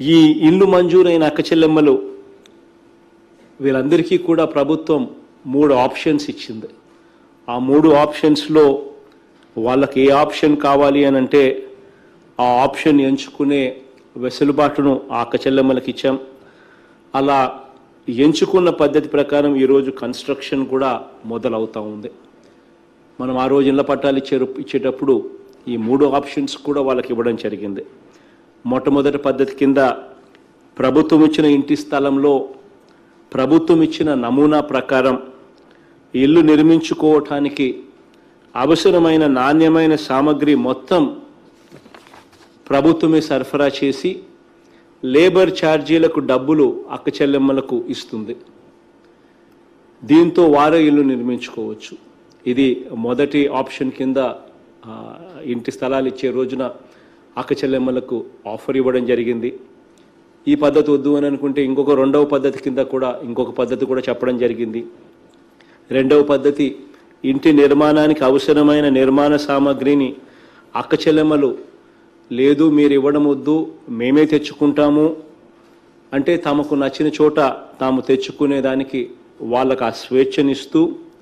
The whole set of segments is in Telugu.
ఈ ఇల్లు మంజూరైన అక్క చెల్లెమ్మలు వీళ్ళందరికీ కూడా ప్రభుత్వం మూడు ఆప్షన్స్ ఇచ్చింది ఆ మూడు ఆప్షన్స్లో వాళ్ళకి ఏ ఆప్షన్ కావాలి అని అంటే ఆ ఆప్షన్ ఎంచుకునే వెసులుబాటును ఆ అక్క చెల్లెమ్మలకు ఇచ్చాం అలా ఎంచుకున్న పద్ధతి ప్రకారం ఈరోజు కన్స్ట్రక్షన్ కూడా మొదలవుతూ ఉంది మనం ఆ రోజు ఇళ్ల పట్టాలు ఇచ్చే ఇచ్చేటప్పుడు ఈ మూడు ఆప్షన్స్ కూడా వాళ్ళకి ఇవ్వడం జరిగింది మొట్టమొదటి పద్ధతి కింద ప్రభుత్వం ఇచ్చిన ఇంటి స్థలంలో ప్రభుత్వం ఇచ్చిన నమూనా ప్రకారం ఇల్లు నిర్మించుకోవటానికి అవసరమైన నాణ్యమైన సామగ్రి మొత్తం ప్రభుత్వమే సరఫరా చేసి లేబర్ ఛార్జీలకు డబ్బులు అక్క చెల్లెమ్మలకు ఇస్తుంది దీంతో వారే ఇల్లు నిర్మించుకోవచ్చు ఇది మొదటి ఆప్షన్ కింద ఆ, ఇంటి స్థలాలు ఇచ్చే రోజున అక్క చెల్లెమ్మలకు ఆఫర్ ఇవ్వడం జరిగింది ఈ పద్ధతి వద్దు అని అనుకుంటే ఇంకొక రెండవ పద్ధతి కింద కూడా ఇంకొక పద్ధతి కూడా చెప్పడం జరిగింది రెండవ పద్ధతి ఇంటి నిర్మాణానికి అవసరమైన నిర్మాణ సామాగ్రిని అక్క చెల్లెమ్మలు లేదు మీరు ఇవ్వడం వద్దు మేమే తెచ్చుకుంటాము అంటే తమకు నచ్చిన చోట తాము తెచ్చుకునేదానికి వాళ్ళకు ఆ స్వేచ్ఛనిస్తూ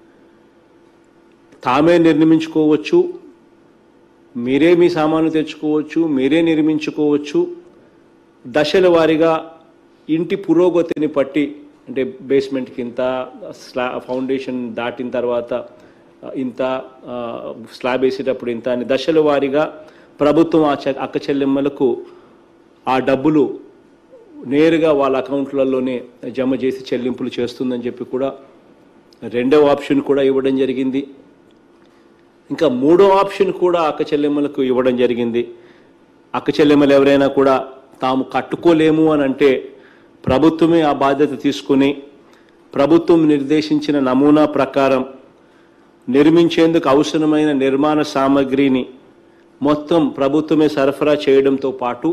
తామే నిర్మించుకోవచ్చు మీరే మీ సామాను తెచ్చుకోవచ్చు మీరే నిర్మించుకోవచ్చు దశల వారీగా ఇంటి పురోగతిని పట్టి అంటే బేస్మెంట్కి ఇంత స్లా ఫౌండేషన్ దాటిన తర్వాత ఆ, ఇంత ఆ, స్లాబ్ వేసేటప్పుడు ఇంత అని దశల వారీగా ప్రభుత్వం ఆ చె- అక్క చెల్లెమ్మలకు ఆ డబ్బులు నేరుగా వాళ్ళ అకౌంట్లలోనే జమ చేసి చెల్లింపులు చేస్తుందని చెప్పి కూడా రెండవ ఆప్షన్ కూడా ఇవ్వడం జరిగింది ఇంకా మూడో ఆప్షన్ కూడా అక్క చెల్లెమ్మలకు ఇవ్వడం జరిగింది అక్క చెల్లెమ్మలు ఎవరైనా కూడా తాము కట్టుకోలేము అని అంటే ప్రభుత్వమే ఆ బాధ్యత తీసుకుని ప్రభుత్వం నిర్దేశించిన నమూనా ప్రకారం నిర్మించేందుకు అవసరమైన నిర్మాణ సామగ్రిని మొత్తం ప్రభుత్వమే సరఫరా చేయడంతో పాటు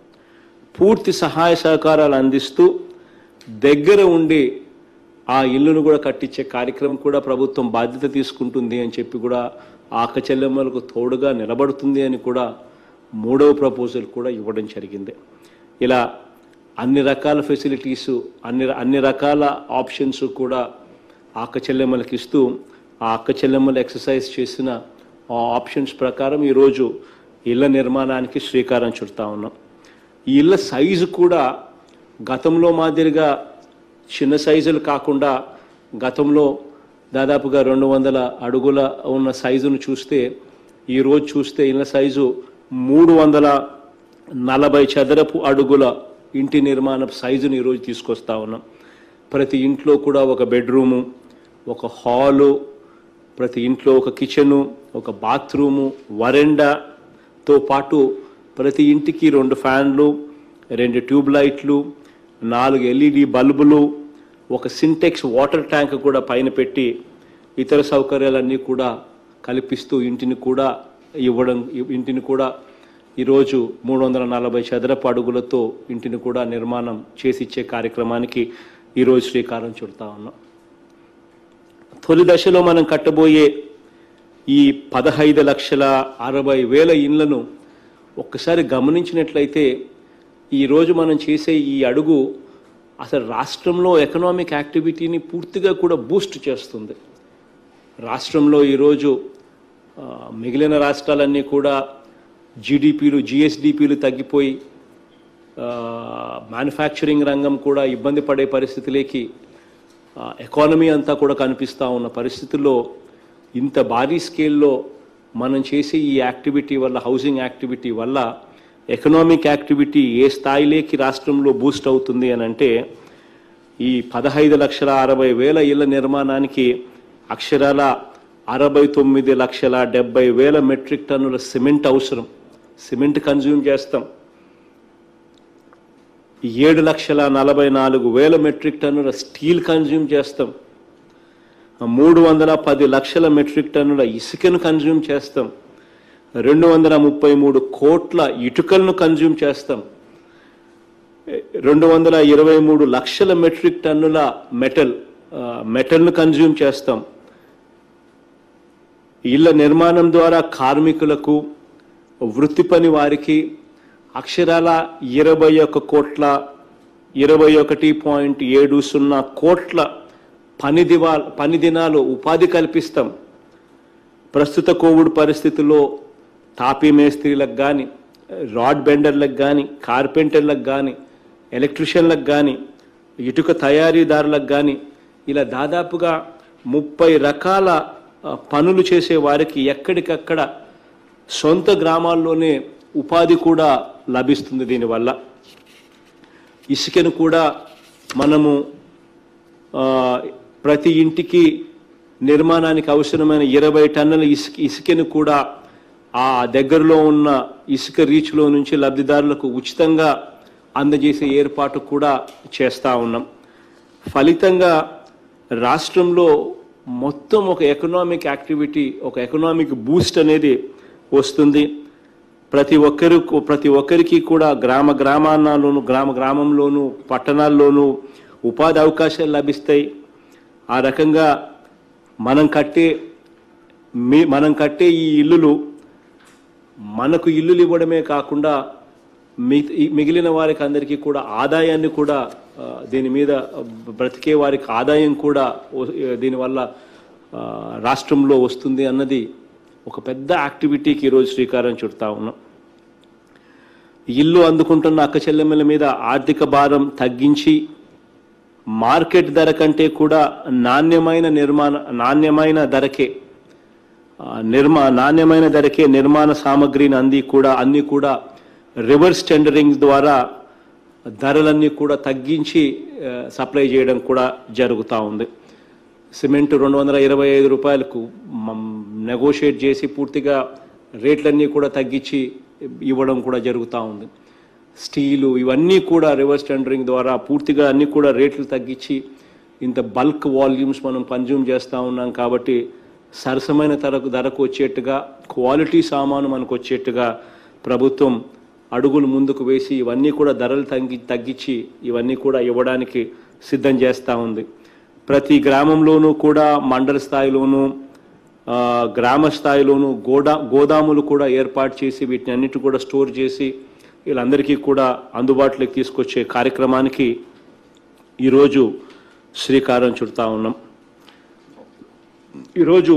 పూర్తి సహాయ సహకారాలు అందిస్తూ దగ్గర ఉండి ఆ ఇల్లును కూడా కట్టించే కార్యక్రమం కూడా ప్రభుత్వం బాధ్యత తీసుకుంటుంది అని చెప్పి కూడా ఆ అక్క చెల్లెమ్మలకు తోడుగా నిలబడుతుంది అని కూడా మూడవ ప్రపోజల్ కూడా ఇవ్వడం జరిగింది ఇలా అన్ని రకాల ఫెసిలిటీస్ అన్ని అన్ని రకాల ఆప్షన్స్ కూడా ఆ అక్క చెల్లెమ్మలకు ఇస్తూ ఆ అక్క చెల్లెమ్మలు ఎక్సర్సైజ్ చేసిన ఆ ఆప్షన్స్ ప్రకారం ఈరోజు ఇళ్ల నిర్మాణానికి శ్రీకారం చుడతా ఉన్నాం ఈ ఇళ్ళ సైజు కూడా గతంలో మాదిరిగా చిన్న సైజులు కాకుండా గతంలో దాదాపుగా రెండు వందల అడుగుల ఉన్న సైజును చూస్తే ఈరోజు చూస్తే ఇళ్ళ సైజు మూడు వందల నలభై చదరపు అడుగుల ఇంటి నిర్మాణ సైజును ఈరోజు తీసుకొస్తా ఉన్నాం ప్రతి ఇంట్లో కూడా ఒక బెడ్రూము ఒక హాలు ప్రతి ఇంట్లో ఒక కిచెను ఒక బాత్రూము వరెండాతో పాటు ప్రతి ఇంటికి రెండు ఫ్యాన్లు రెండు ట్యూబ్ లైట్లు నాలుగు ఎల్ఈడి బల్బులు ఒక సింటెక్స్ వాటర్ ట్యాంక్ కూడా పైన పెట్టి ఇతర సౌకర్యాలన్నీ కూడా కల్పిస్తూ ఇంటిని కూడా ఇవ్వడం ఇంటిని కూడా ఈరోజు మూడు వందల నలభై చదరపు అడుగులతో ఇంటిని కూడా నిర్మాణం చేసిచ్చే కార్యక్రమానికి ఈరోజు శ్రీకారం చుడతా ఉన్నాం తొలి దశలో మనం కట్టబోయే ఈ పదహైదు లక్షల అరవై వేల ఇండ్లను ఒక్కసారి గమనించినట్లయితే ఈరోజు మనం చేసే ఈ అడుగు అసలు రాష్ట్రంలో ఎకనామిక్ యాక్టివిటీని పూర్తిగా కూడా బూస్ట్ చేస్తుంది రాష్ట్రంలో ఈరోజు ఆ, మిగిలిన రాష్ట్రాలన్నీ కూడా జీడిపిలు జిఎస్డిపిలు తగ్గిపోయి మ్యానుఫ్యాక్చరింగ్ రంగం కూడా ఇబ్బంది పడే పరిస్థితిలోకి ఆ, ఎకానమీ అంతా కూడా కనిపిస్తూ ఉన్న పరిస్థితుల్లో ఇంత భారీ స్కేల్లో మనం చేసే ఈ యాక్టివిటీ వల్ల హౌసింగ్ యాక్టివిటీ వల్ల ఎకనామిక్ యాక్టివిటీ ఏ స్థాయిలోకి రాష్ట్రంలో బూస్ట్ అవుతుంది అని అంటే ఈ పదహైదు లక్షల అరవై వేల ఇళ్ల నిర్మాణానికి అక్షరాల అరవై తొమ్మిది లక్షల డెబ్బై వేల మెట్రిక్ టన్నుల సిమెంట్ అవసరం సిమెంట్ కన్జ్యూమ్ చేస్తాం ఏడు లక్షల నలభై నాలుగు వేల మెట్రిక్ టన్నుల స్టీల్ కన్జ్యూమ్ చేస్తాం మూడు వందల పది లక్షల మెట్రిక్ టన్నుల ఇసుకను కన్జ్యూమ్ చేస్తాం రెండు వందల ముప్పై మూడు కోట్ల ఇటుకలను కన్జ్యూమ్ చేస్తాం రెండు వందల ఇరవై మూడు లక్షల మెట్రిక్ టన్నుల మెటల్ ఆ, మెటల్ను కన్జ్యూమ్ చేస్తాం ఇళ్ల నిర్మాణం ద్వారా కార్మికులకు వృత్తి పని వారికి అక్షరాల ఇరవై ఒక్క కోట్ల ఇరవై ఒకటి పాయింట్ ఏడు సున్నా కోట్ల పని దివా పని దినాలు ఉపాధి కల్పిస్తాం ప్రస్తుత కోవిడ్ పరిస్థితుల్లో తాపీ మేస్త్రీలకు కానీ రాడ్ బెండర్లకు కానీ కార్పెంటర్లకు కానీ ఎలక్ట్రిషియన్లకు కానీ ఇటుక తయారీదారులకు కానీ ఇలా దాదాపుగా ముప్పై రకాల ఆ, పనులు చేసే వారికి ఎక్కడికక్కడ సొంత గ్రామాల్లోనే ఉపాధి కూడా లభిస్తుంది దీనివల్ల ఇసుకను కూడా మనము ఆ, ప్రతి ఇంటికి నిర్మాణానికి అవసరమైన ఇరవై టన్నుల ఇసుక ఇసుకను కూడా ఆ దగ్గరలో ఉన్న ఇసుక రీచ్లో నుంచి లబ్ధిదారులకు ఉచితంగా అందజేసే ఏర్పాటు కూడా చేస్తూ ఉన్నాం ఫలితంగా రాష్ట్రంలో మొత్తం ఒక ఎకనామిక్ యాక్టివిటీ ఒక ఎకనామిక్ బూస్ట్ అనేది వస్తుంది ప్రతి ఒక్కరు ప్రతి ఒక్కరికి కూడా గ్రామ గ్రామాల్లోనూ గ్రామ గ్రామంలోనూ పట్టణాల్లోనూ ఉపాధి అవకాశాలు లభిస్తాయి ఆ రకంగా మనం కట్టే మీ మనం కట్టే ఈ ఇల్లులు మనకు ఇల్లులు ఇవ్వడమే కాకుండా మిగ- ఈ మిగిలిన వారికి అందరికీ కూడా ఆదాయాన్ని కూడా ఆ, దీని మీద బ్రతికే వారికి ఆదాయం కూడా వ- దీనివల్ల ఆ, రాష్ట్రంలో వస్తుంది అన్నది ఒక పెద్ద యాక్టివిటీకి ఈరోజు శ్రీకారం చుడతా ఉన్నాం ఇల్లు అందుకుంటున్న అక్క చెల్లెమ్మల మీద ఆర్థిక భారం తగ్గించి మార్కెట్ ధర కంటే కూడా నాణ్యమైన నిర్మాణ నాణ్యమైన ధరకే ఆ, నిర్మా నాణ్యమైన ధరకే నిర్మాణ సామగ్రిని అంది కూడా అన్ని కూడా రివర్స్ టెండరింగ్ ద్వారా ధరలన్నీ కూడా తగ్గించి ఆ, సప్లై చేయడం కూడా జరుగుతూ ఉంది సిమెంట్ రెండు వందల ఇరవై ఐదు రూపాయలకు నెగోషియేట్ చేసి పూర్తిగా రేట్లన్నీ కూడా తగ్గించి ఇవ్వడం కూడా జరుగుతూ ఉంది స్టీలు ఇవన్నీ కూడా రివర్స్ టెండరింగ్ ద్వారా పూర్తిగా అన్ని కూడా రేట్లు తగ్గించి ఇంత బల్క్ వాల్యూమ్స్ మనం కన్జ్యూమ్ చేస్తూ ఉన్నాం కాబట్టి సరసమైన ధరకు ధరకు వచ్చేట్టుగా క్వాలిటీ సామాను మనకు వచ్చేట్టుగా ప్రభుత్వం అడుగులు ముందుకు వేసి ఇవన్నీ కూడా ధరలు తగ్గి తగ్గించి ఇవన్నీ కూడా ఇవ్వడానికి సిద్ధం చేస్తూ ఉంది ప్రతి గ్రామంలోనూ కూడా మండల స్థాయిలోనూ ఆ, గ్రామ స్థాయిలోనూ గోడా గోదాములు కూడా ఏర్పాటు చేసి వీటిని అన్నిటి కూడా స్టోర్ చేసి వీళ్ళందరికీ కూడా అందుబాటులోకి తీసుకొచ్చే కార్యక్రమానికి ఈరోజు శ్రీకారం చుడతా ఉన్నాం ఈరోజు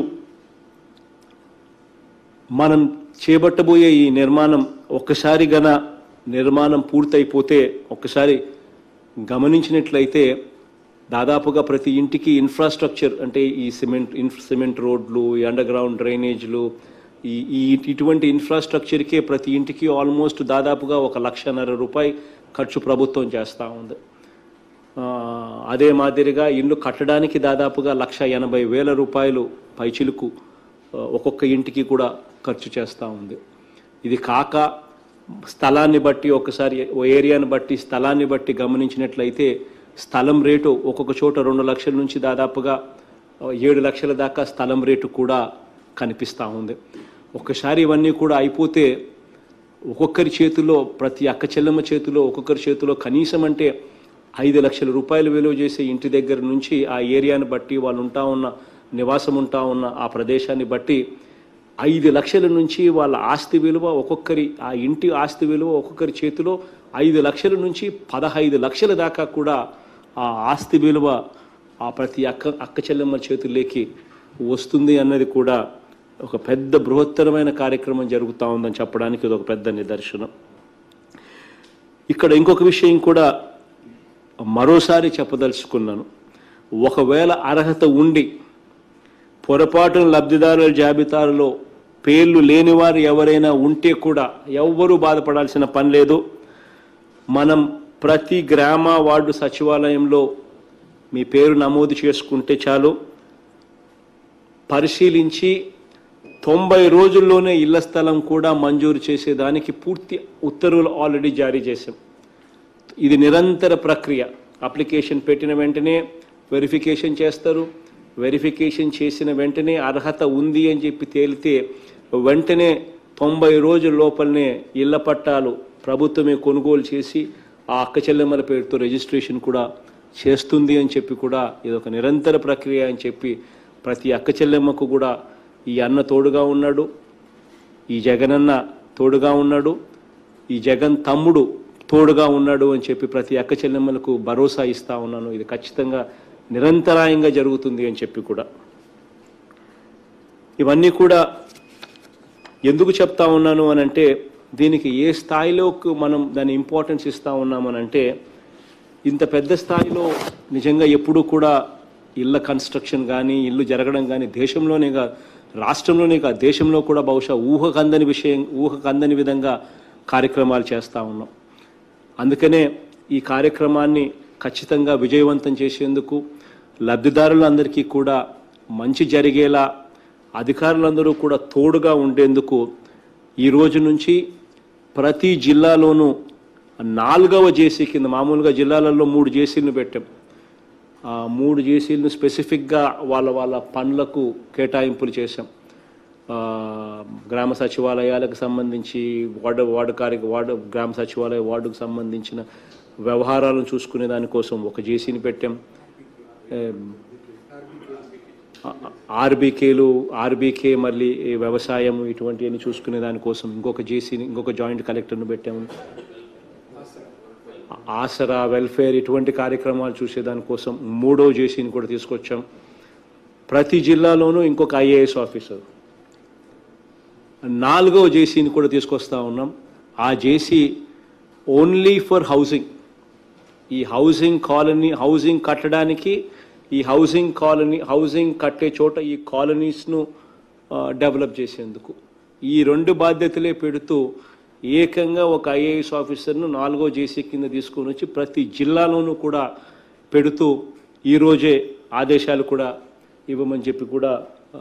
మనం చేపట్టబోయే ఈ నిర్మాణం ఒక్కసారి గన నిర్మాణం పూర్తయిపోతే ఒక్కసారి గమనించినట్లయితే దాదాపుగా ప్రతి ఇంటికి ఇన్ఫ్రాస్ట్రక్చర్ అంటే ఈ సిమెంట్ ఇన్ఫ్ సిమెంట్ రోడ్లు ఈ అండర్ గ్రౌండ్ డ్రైనేజ్లు ఈ ఈ ఇటువంటి ఇన్ఫ్రాస్ట్రక్చర్కే ప్రతి ఇంటికి ఆల్మోస్ట్ దాదాపుగా ఒక లక్షన్నర రూపాయి ఖర్చు ప్రభుత్వం చేస్తూ ఉంది ఆ, అదే మాదిరిగా ఇల్లు కట్టడానికి దాదాపుగా లక్ష ఎనభై వేల రూపాయలు పైచిలుకు ఆ, ఒక్కొక్క ఇంటికి కూడా ఖర్చు చేస్తూ ఉంది ఇది కాక స్థలాన్ని బట్టి ఒకసారి ఓ ఏరియాని బట్టి స్థలాన్ని బట్టి గమనించినట్లయితే స్థలం రేటు ఒక్కొక్క చోట రెండు లక్షల నుంచి దాదాపుగా ఆ, ఏడు లక్షల దాకా స్థలం రేటు కూడా కనిపిస్తూ ఉంది ఒక్కసారి ఇవన్నీ కూడా అయిపోతే ఒక్కొక్కరి చేతిలో ప్రతి అక్క చెల్లెమ్మ చేతిలో ఒక్కొక్కరి చేతిలో కనీసం అంటే ఐదు లక్షల రూపాయలు విలువ చేసే ఇంటి దగ్గర నుంచి ఆ ఏరియాని బట్టి వాళ్ళు ఉంటా ఉన్న నివాసం ఉంటా ఉన్న ఆ ప్రదేశాన్ని బట్టి ఐదు లక్షల నుంచి వాళ్ళ ఆస్తి విలువ ఒక్కొక్కరి ఆ ఇంటి ఆస్తి విలువ ఒక్కొక్కరి చేతిలో ఐదు లక్షల నుంచి పదహైదు లక్షల దాకా కూడా ఆ ఆస్తి విలువ ఆ ప్రతి అక్క అక్క చెల్లెమ్మ చేతుల్లోకి వస్తుంది అన్నది కూడా ఒక పెద్ద బృహత్తరమైన కార్యక్రమం జరుగుతూ ఉందని చెప్పడానికి ఇది ఒక పెద్ద నిదర్శనం ఇక్కడ ఇంకొక విషయం కూడా మరోసారి చెప్పదలుచుకున్నాను ఒకవేళ అర్హత ఉండి పొరపాటున లబ్ధిదారుల జాబితాలో పేర్లు లేనివారు ఎవరైనా ఉంటే కూడా ఎవ్వరూ బాధపడాల్సిన పని లేదు మనం ప్రతి గ్రామ వార్డు సచివాలయంలో మీ పేరు నమోదు చేసుకుంటే చాలు పరిశీలించి తొంభై రోజుల్లోనే ఇళ్ల స్థలం కూడా మంజూరు చేసేదానికి పూర్తి ఉత్తర్వులు ఆల్రెడీ జారీ చేశాం ఇది నిరంతర ప్రక్రియ అప్లికేషన్ పెట్టిన వెంటనే వెరిఫికేషన్ చేస్తారు వెరిఫికేషన్ చేసిన వెంటనే అర్హత ఉంది అని చెప్పి తేలితే వెంటనే తొంభై రోజుల లోపలనే ఇళ్ల పట్టాలు ప్రభుత్వమే కొనుగోలు చేసి ఆ అక్క చెల్లెమ్మల పేరుతో రిజిస్ట్రేషన్ కూడా చేస్తుంది అని చెప్పి కూడా ఇది ఒక నిరంతర ప్రక్రియ అని చెప్పి ప్రతి అక్క చెల్లెమ్మకు కూడా ఈ అన్న తోడుగా ఉన్నాడు ఈ జగనన్న తోడుగా ఉన్నాడు ఈ జగన్ తమ్ముడు తోడుగా ఉన్నాడు అని చెప్పి ప్రతి అక్క చెల్లెమ్మలకు భరోసా ఇస్తా ఉన్నాను ఇది ఖచ్చితంగా నిరంతరాయంగా జరుగుతుంది అని చెప్పి కూడా ఇవన్నీ కూడా ఎందుకు చెప్తా ఉన్నాను అని అంటే దీనికి ఏ స్థాయిలోకి మనం దాని ఇంపార్టెన్స్ ఇస్తా ఉన్నామని అంటే ఇంత పెద్ద స్థాయిలో నిజంగా ఎప్పుడూ కూడా ఇళ్ళ కన్స్ట్రక్షన్ కానీ ఇల్లు జరగడం కానీ దేశంలోనే కాదు రాష్ట్రంలోనే కాదు దేశంలో కూడా బహుశా ఊహకందని విషయం ఊహకందని విధంగా కార్యక్రమాలు చేస్తూ ఉన్నాం అందుకనే ఈ కార్యక్రమాన్ని ఖచ్చితంగా విజయవంతం చేసేందుకు లబ్ధిదారులందరికీ కూడా మంచి జరిగేలా అధికారులందరూ కూడా తోడుగా ఉండేందుకు ఈ రోజు నుంచి ప్రతి జిల్లాలోనూ నాలుగవ జేసీ కింద మామూలుగా జిల్లాలలో మూడు జేసీలను పెట్టాం ఆ మూడు జేసీలను స్పెసిఫిక్గా వాళ్ళ వాళ్ళ పనులకు కేటాయింపులు చేశాం ఆ, గ్రామ సచివాలయాలకు సంబంధించి వార్డు వార్డు కార్య వార్డు గ్రామ సచివాలయ వార్డుకు సంబంధించిన వ్యవహారాలను చూసుకునే దానికోసం ఒక జేసీని పెట్టాం ఏం, ఆర్బీకేలు ఆర్బీకే మళ్ళీ ఈ వ్యవసాయం ఇటువంటివన్నీ చూసుకునే దానికోసం ఇంకొక జేసీని ఇంకొక జాయింట్ కలెక్టర్ను పెట్టాము ఆసరా వెల్ఫేర్ ఇటువంటి కార్యక్రమాలు చూసే దానికోసం మూడో జేసీని కూడా తీసుకొచ్చాం ప్రతి జిల్లాలోనూ ఇంకొక ఐఏఎస్ ఆఫీసర్ నాలుగో జేసీని కూడా తీసుకొస్తా ఉన్నాం ఆ జేసీ ఓన్లీ ఫర్ హౌసింగ్ ఈ హౌసింగ్ కాలనీ హౌసింగ్ కట్టడానికి ఈ హౌసింగ్ కాలనీ హౌసింగ్ కట్టే చోట ఈ కాలనీస్ను డెవలప్ చేసేందుకు ఈ రెండు బాధ్యతలే పెడుతూ ఏకంగా ఒక ఐఏఎస్ ఆఫీసర్ను నాలుగో జేసీ కింద తీసుకొని వచ్చి ప్రతి జిల్లాలోనూ కూడా పెడుతూ ఈరోజే ఆదేశాలు కూడా ఇవ్వమని చెప్పి కూడా ఆ,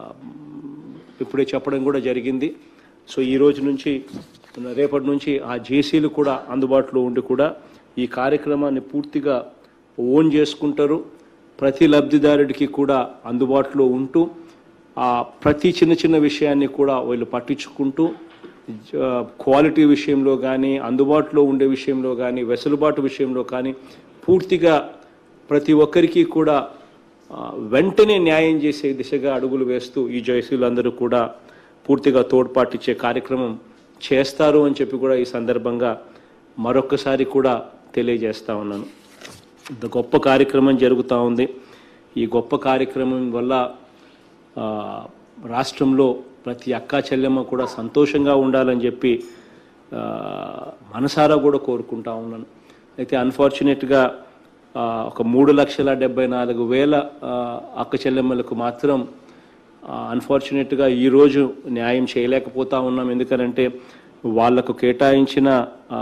ఇప్పుడే చెప్పడం కూడా జరిగింది సో ఈ రోజు నుంచి రేపటి నుంచి ఆ జేసీలు కూడా అందుబాటులో ఉండి కూడా ఈ కార్యక్రమాన్ని పూర్తిగా ఓన్ చేసుకుంటారు ప్రతి లబ్ధిదారుడికి కూడా అందుబాటులో ఉంటూ ఆ ప్రతి చిన్న చిన్న విషయాన్ని కూడా వీళ్ళు పట్టించుకుంటూ జ- క్వాలిటీ విషయంలో కానీ అందుబాటులో ఉండే విషయంలో కానీ వెసులుబాటు విషయంలో కానీ పూర్తిగా ప్రతి ఒక్కరికి కూడా ఆ, వెంటనే న్యాయం చేసే దిశగా అడుగులు వేస్తూ ఈ జయశీలందరూ కూడా పూర్తిగా తోడ్పాటిచ్చే కార్యక్రమం చేస్తారు అని చెప్పి కూడా ఈ సందర్భంగా మరొక్కసారి కూడా తెలియజేస్తా ఉన్నాను ఇంత గొప్ప కార్యక్రమం జరుగుతూ ఉంది ఈ గొప్ప కార్యక్రమం వల్ల ఆ, రాష్ట్రంలో ప్రతి అక్కా చెల్లెమ్మ కూడా సంతోషంగా ఉండాలని చెప్పి ఆ, మనసారా కూడా కోరుకుంటా ఉన్నాను అయితే అన్ఫార్చునేట్గా ఒక మూడు లక్షల డెబ్బై నాలుగు వేల ఆ, అక్క చెల్లెమ్మలకు మాత్రం అన్ఫార్చునేట్గా ఈరోజు న్యాయం చేయలేకపోతా ఉన్నాం ఎందుకనంటే వాళ్లకు కేటాయించిన ఆ,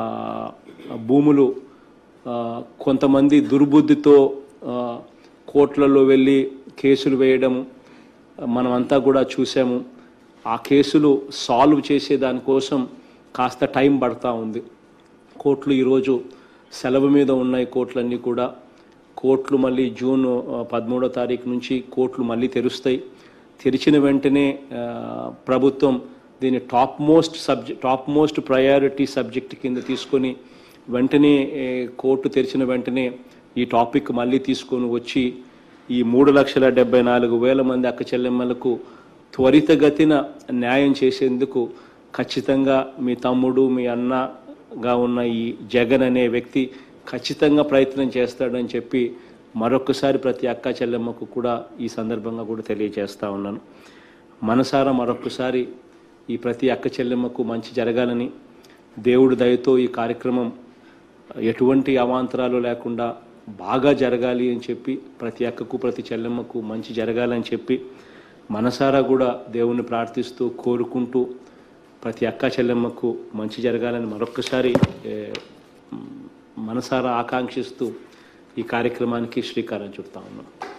భూములు ఆ, కొంతమంది దుర్బుద్ధితో ఆ, కోర్టులలో వెళ్ళి కేసులు వేయడము మనమంతా కూడా చూసాము ఆ కేసులు సాల్వ్ చేసే దానికోసం కాస్త టైం పడతా ఉంది కోర్టులు ఈరోజు సెలవు మీద ఉన్నాయి కోర్టులన్నీ కూడా కోర్టులు మళ్ళీ జూన్ ఆ, పదమూడో తారీఖు నుంచి కోర్టులు మళ్ళీ తెరుస్తాయి తెరిచిన వెంటనే ఆ, ప్రభుత్వం దీన్ని top most subject top most priority subject కింద తీసుకొని వెంటనే ఏ, కోర్టు తెరిచిన వెంటనే ఈ టాపిక్ మళ్ళీ తీసుకొని వచ్చి ఈ మూడు లక్షల డెబ్బై నాలుగు వేల మంది అక్క చెల్లెమ్మలకు త్వరితగతిన న్యాయం చేసేందుకు ఖచ్చితంగా మీ తమ్ముడు మీ అన్నగా ఉన్న ఈ జగన్ అనే వ్యక్తి ఖచ్చితంగా ప్రయత్నం చేస్తాడని చెప్పి మరొకసారి ప్రతి అక్క చెల్లెమ్మకు కూడా ఈ సందర్భంగా కూడా తెలియజేస్తా ఉన్నాను మనసారా మరొకసారి ఈ ప్రతి అక్క చెల్లెమ్మకు మంచి జరగాలని దేవుడి దయతో ఈ కార్యక్రమం ఎటువంటి అవాంతరాలు లేకుండా బాగా జరగాలి అని చెప్పి ప్రతి అక్కకు ప్రతి చెల్లెమ్మకు మంచి జరగాలని చెప్పి మనసారా కూడా దేవుణ్ణి ప్రార్థిస్తూ కోరుకుంటూ ప్రతి అక్క చెల్లెమ్మకు మంచి జరగాలని మరొక్కసారి ఏ, మనసారా ఆకాంక్షిస్తూ ఈ కార్యక్రమానికి శ్రీకారం చుడతా ఉన్నాం